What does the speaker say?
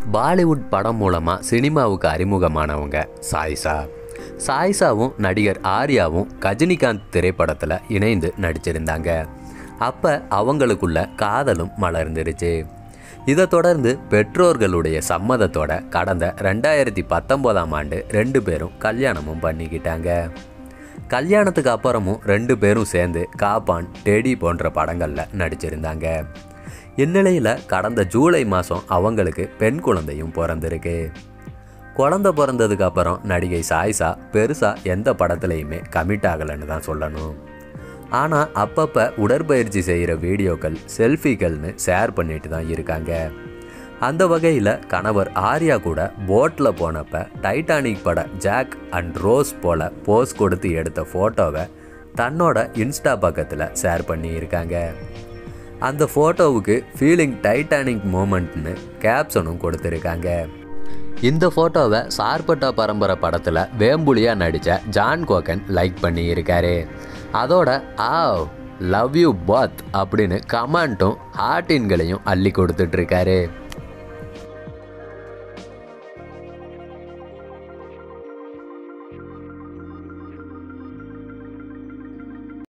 பாலிவுட் படம் மூலமாக சினிமாவுக்கு அறிமுகமானவங்க சாயிசா சாயிசாவும் நடிகர் ஆர்யாவும் கஜினிகாந்த் திரைப்படத்தில் இணைந்து நடிச்சிருந்தாங்க அப்போ அவங்களுக்குள்ள காதலும் மலர்ந்துருச்சு இதை தொடர்ந்து பெற்றோர்களுடைய சம்மதத்தோட கடந்த ரெண்டாயிரத்தி பத்தொம்போதாம் ஆண்டு ரெண்டு பேரும் கல்யாணமும் பண்ணிக்கிட்டாங்க கல்யாணத்துக்கு அப்புறமும் ரெண்டு பேரும் சேர்ந்து காப்பான் டெடி போன்ற படங்களில் நடிச்சிருந்தாங்க இந்நிலையில் கடந்த ஜூலை மாதம் அவங்களுக்கு பெண் குழந்தையும் பிறந்திருக்கு குழந்தை பிறந்ததுக்கு அப்புறம் நடிகை சாய்ஸா பெருசாக எந்த படத்துலையுமே கமிட் ஆகலைன்னு தான் சொல்லணும் ஆனால் அப்பப்போ உடற்பயிற்சி செய்கிற வீடியோக்கள் செல்ஃபிகள்னு ஷேர் பண்ணிட்டு தான் இருக்காங்க அந்த வகையில் கணவர் ஆர்யா கூட போட்டில் போனப்ப டைட்டானிக் பட ஜாக் அண்ட் ரோஸ் போல போஸ் கொடுத்து எடுத்த ஃபோட்டோவை தன்னோட இன்ஸ்டா பக்கத்தில் ஷேர் பண்ணியிருக்காங்க அந்த ஃபோட்டோவுக்கு ஃபீலிங் டைட்டானிக் மூமெண்ட்னு கேப்ஷனும் கொடுத்துருக்காங்க இந்த ஃபோட்டோவை சார்பட்டா பரம்பரை படத்தில் வேம்புலியாக நடித்த ஜான் கோகன் லைக் பண்ணியிருக்காரு அதோட ஆ லவ் யூ பாத் அப்படின்னு கமெண்ட்டும் ஹார்டின்களையும் அள்ளி கொடுத்துட்ருக்காரு